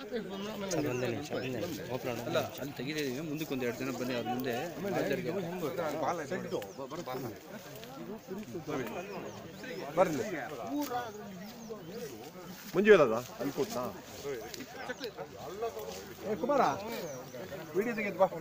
ಒಂದೇ ನಿಮಿಷ ಒಂದೇ ನಿಮಿಷ ಓಪನ್ ಅಲ್ಲ ಅಲ್ಲಿ ತೆಗಿತಿದ್ದೀವಿ ಮುಂದಕ್ಕೆ ಒಂದು ಎರಡು ಜನ ಬನ್ನಿ ಅವ್ರ ಮುಂದೆ ಬರ್ಲಿ ಮಂಜುಳದ ಅಲ್ಲಿ ಕೂತ್ನಾ ಏ ಕುಮಾರ ವಿಡಿಯೋ ತೆಗೆದು ಬಾ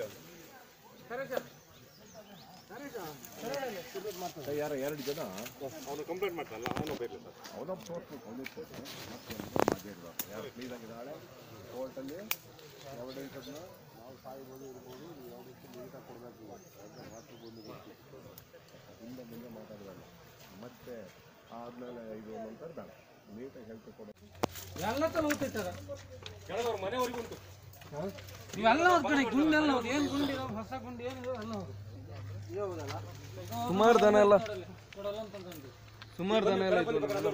ಯಾರ ಎರಡು ಜನ ಅವನು ಕಂಪ್ಲೇಂಟ್ ಮಾಡ್ತಾನಲ್ಲ ಅವನು ಬೇಕು ಅವನ ತೋರಿಸ್ಬೇಕು ಅವನಿಗೆ ತೋರಿಸ್ಬೇಕು ಯಾರು ಕ್ಲೀನ್ ಆಗಿದ್ದಾಳೆ ಕೋರ್ಟಲ್ಲಿ ಎವಿಡೆನ್ಸನ್ನು ನಾವು ಸಾಯ್ಬೋದು ಇರ್ಬೋದು ಎವಿಡೆನ್ಸ್ ನೀಟಾಗಿ ಕೊಡಬೇಕು ಮಾತು ಬಂದು ಗೊತ್ತು ಹಿಂದೆ ಮುಂದೆ ಮಾತಾಡೋದಲ್ಲ ಮತ್ತೆ ಆದ್ಮೇಲೆ ಇದು ನಂತರ ಬೇಡ ನೀಟಾಗಿ ಹೇಳ್ತಿ ಕೊಡೋ ಎಲ್ಲ ತರ ಹೋಗ್ತಿರ್ತಾರ ಇವೆಲ್ಲ ಕಡೆ ಗುಂಡೆಲ್ಲ ಹೌದು ಏನು ಗುಂಡಿರೋ ಹೊಸ ಗುಂಡಿ ಏನಿದೆ ಎಲ್ಲ ಹೌದು ಸುಮಾರು ದನ ಎಲ್ಲ ಕೊಡಲ್ಲ ಅಂತಂದ್ರೆ ಸುಮಾರು ದನ ಎಲ್ಲ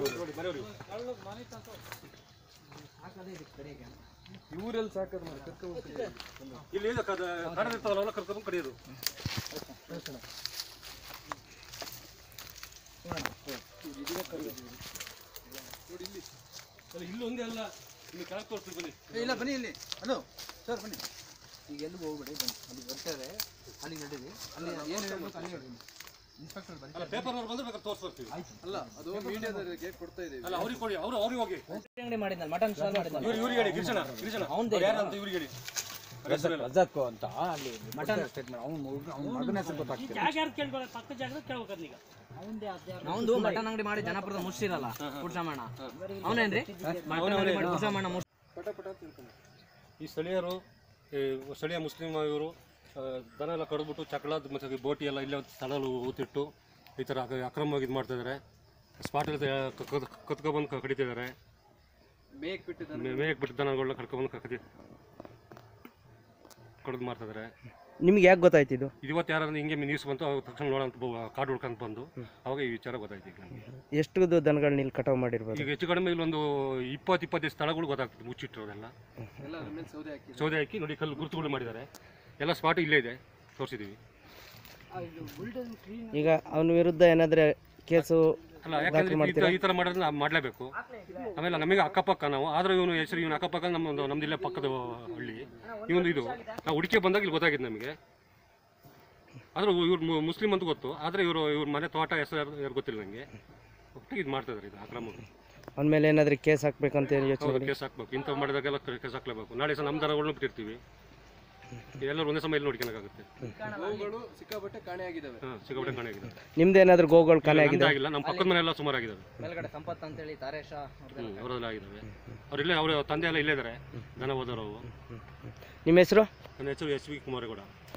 ಇವರೆಲ್ಲಿ ಸಾಕೋದು ಮಾಡಿ ಕರ್ಕೊಂಡು ಇಲ್ಲಿ ಇದು ಕದ ಕಡದಿರ್ತಾವಲ್ಲ ಕರ್ಕೊಂಡು ಕಡಿಯೋದು ಅಲ್ಲ, ಇಲ್ಲಿ ಒಂದೇ ಅಲ್ಲ ಇಲ್ಲಿ ಕೆಳಗೆ ತೋರಿಸ್ತೀವಿ ಬನ್ನಿ ಇಲ್ಲ ಬನ್ನಿ ಇಲ್ಲಿ ಹಲೋ ಸರ್ ಬನ್ನಿ ಈಗ ಎಲ್ಲಿಗೆ ಹೋಗ್ಬೇಡಿ ಬನ್ನಿ ಅಲ್ಲಿ ಬರ್ತಾರೆ ಅಲ್ಲಿಗೆ ನಡೀರಿ ಅಲ್ಲಿ ಏನು ಹೇಳ್ಬೇಕು ಅಲ್ಲಿ ಹೇಳಿ ಇನ್ಸ್ಪೆಕ್ಟರ್ ಬನ್ನಿ ಅಲ್ಲ ಪೇಪರ್ನವ್ರು ಬಂದ್ರೆ ಬೇಕಾದ್ರೆ ತೋರಿಸ್ಬರ್ತೀವಿ ಅಲ್ಲ ಅದು ಮೀಡಿಯಾದವರಿಗೆ ಕೊಡ್ತಾ ಇದ್ದೀವಿ ಅಲ್ಲ ಅವ್ರಿಗೆ ಕೊಡಿ ಅವ್ರು ಅವ್ರಿಗೆ ಹೋಗಿ ಅಂಗಡಿ ಮಾಡಿದ್ನಲ್ಲ ಮಟನ್ ಸ್ಟಾಲ್ ಮಾಡಿದ್ನಲ್ಲ ಇವ್ರು ಇವ್ರಿಗೆ ಹೇಳಿ ಗಿರಿಜನ ಗಿರಿಜನ ಅವ್ರು ಯಾರು ಅಂತ ಇವ್ರಿಗೆ ಹೇಳಿ ಅವ್ರ ಹೆಸರೆಲ್ಲ. ರಜಾಕ್ಕೋ ಅಂತ ಅಲ್ಲಿ ಮಟನ್ ಸ್ಟೇಟ್ಮೆಂಟ್ ಅವ್ನು ಅವ್ನ ಮಗನ ಹೆಸರು ಗೊತ್ತಾಗ್ತಿಲ್ಲ ನಾವೊಂದು ಮಟನ್ ಅಂಗಡಿ ಮಾಡಿ ಜನಪುರದ ಮುಷ್ಟಿರಲ್ಲ ಪುಡ್ಸಮಣ್ಣ ಅವನೇನ್ರಿ ಮಟನ್ ಅಂಗಡಿ ಮಾಡಿ ಪುಡ್ಸಮಣ್ಣ ಮುಷ್ಟಿ ಈ ಸ್ಥಳೀಯರು ಈ ಸ್ಥಳೀಯ ಮುಸ್ಲಿಂ ಇವರು ಆ, ದನ ಎಲ್ಲ ಕಡಿದ್ಬಿಟ್ಟು ಚಕ್ಳದ ಮತ್ತು ಬೋಟಿ ಎಲ್ಲ ಇಲ್ಲೇ ಸ್ಥಳದಲ್ಲಿ ಊತಿಟ್ಟು ಈ ಥರ ಅಕ- ಅಕ್ರಮವಾಗಿ ಇದು ಮಾಡ್ತಾ ಇದ್ದಾರೆ ಸ್ಪಾಟಲ್ಲಿ ಕತ್ಕೊಬಂದು ಕಡಿತಿದ್ದಾರೆ ಮೇಕ್ ಬಿಟ್ಟಿದ್ದಾನೆ ಮೇ- ಮೇಯಕ್ಕೆ ಬಿಟ್ಟು ದನಗಳನ್ನ ಕಡ್ಕೊಬಂದು ಕಡಿ ಕಡಿದು ಮಾಡ್ತಿದ್ದಾರೆ ನಿಮ್ಗೆ ಯಾಕೆ ಗೊತ್ತಾಯ್ತು ಇದು ಇದು ಇವತ್ತು ಯಾರು ಹಿಂಗೆ ನ್ಯೂಸ್ ಬಂತು ಅವ್ರು ತಕ್ಷಣ ನೋಡೋಂತ ಕಾಡು ಹುಡ್ಕೊಂತ ಬಂದು ಅವಾಗ ಈ ವಿಚಾರ ಗೊತ್ತಾಯ್ತು ಈಗ ನನಗೆ ಎಷ್ಟು ದನಗಳನ್ನ ಇಲ್ಲಿ ಕಟಾವು ಮಾಡಿರ್ಬೋದು ಈಗ ಹೆಚ್ಚು ಕಡಿಮೆ ಇಲ್ಲೊಂದು ಇಪ್ಪತ್ತು ಇಪ್ಪತ್ತೈದು ಸ್ಥಳಗಳು ಗೊತ್ತಾಗ್ತದೆ ಮುಚ್ಚಿಟ್ಟಿರೋದೆಲ್ಲ ಎಲ್ಲ ಅದ್ರ ಮೇಲೆ ಸೌದೆ ಹಾಕಿ ಸೌದೆ ಹಾಕಿ ನೋಡಿ ಕಲ್ಲು ಗುರುತುಗಳು ಮಾಡಿದ್ದಾರೆ ಎಲ್ಲ ಸ್ಪಾಟ್ ಇಲ್ಲೇ ಇದೆ ತೋರಿಸಿದ್ದೀವಿ ಈಗ ಅವನ ವಿರುದ್ಧ ಏನಾದ್ರೆ ಕೇಸು ಅಲ್ಲ ಯಾಕಂದ್ರೆ ಈ ತರ- ಈ ಥರ ಮಾಡೋದನ್ನ ನಾವು ಮಾಡಲೇಬೇಕು ಆಮೇಲೆ ನಮಗೆ ಅಕ್ಕಪಕ್ಕ ನಾವು ಆದ್ರೆ ಇವನು ಹೆಸರು ಇವನು ಅಕ್ಕಪಕ್ಕ ನಮ್ಮೊಂದು ನಮ್ದು ಇಲ್ಲೇ ಪಕ್ಕದ ಹಳ್ಳಿ ಇವನು ಇದು ನಾವು ಹುಡುಕಿ ಬಂದಾಗ ಇಲ್ಲಿ ಗೊತ್ತಾಗಿದೆ ನಮಗೆ ಆದ್ರೆ ಇವ್ರು ಮುಸ್ಲಿಂ ಅಂತ ಗೊತ್ತು ಆದರೆ ಇವರು ಇವ್ರ ಮನೆ ತೋಟ ಹೆಸರು ಯಾರು ಯಾರು ಗೊತ್ತಿಲ್ಲ ನನಗೆ ಒಟ್ಟಿಗೆ ಇದು ಮಾಡ್ತಾ ಇದ್ದಾರೆ ಇದು ಅಕ್ರಮ ಅವನ ಮೇಲೆ ಏನಾದ್ರೆ ಕೇಸ್ ಹಾಕ್ಬೇಕಂತ ಏನು ಯೋಚನೆ ಹೌದು ಕೇಸ್ ಹಾಕ್ಬೇಕು ಇಂಥವು ಮಾಡಿದಾಗೆಲ್ಲ ಕೇಸ್ ಹಾಕ್ಲೇಬೇಕು ನಾಳೆ ಸಹ ನಮ್ಮ ದನಗಳನ್ನ ಬಿಟ್ಟಿರ್ತೀವಿ ಎಲ್ಲರೂ ಒಂದೇ ಸಮಯ ನೋಡ್ಕೊಳಕ್ಕಾಗುತ್ತೆ ಗೋವುಗಳು ಸಿಕ್ಕಾಪಟ್ಟೆ ಕಾಣೆಯಾಗಿದ್ದಾವೆ ಹಾಂ ಸಿಕ್ಕಾಪಟ್ಟೆ ಕಾಣೆ ಆಗಿದೆ ನಿಮ್ದು ಏನಾದ್ರು ಗೋಗಳು ಕಾಣೆ ಆಗಿದೆ ಆಗಿಲ್ಲ ನಮ್ಮ ಪಕ್ಕದ ಮನೆಯೆಲ್ಲ ಸುಮಾರು ಆಗಿದ್ದಾವೆ ಮೇಲ್ಗಡೆ ಸಂಪತ್ ಅಂತೇಳಿ ತಾರೇಶ ಹ್ಞೂ ಅವರೆಲ್ಲ ಆಗಿದ್ದಾವೆ ಅವರಿಲ್ಲೇ ಅವರ ತಂದೆ ಎಲ್ಲ ಇಲ್ಲೇ ಇದ್ದಾರೆ ದನ ಹೋದವರು ಅವು ನಿಮ್ಮ ಹೆಸರು ನನ್ನ ಹೆಸರು ಎಚ್ ವಿ ಕುಮಾರೇಗೌಡ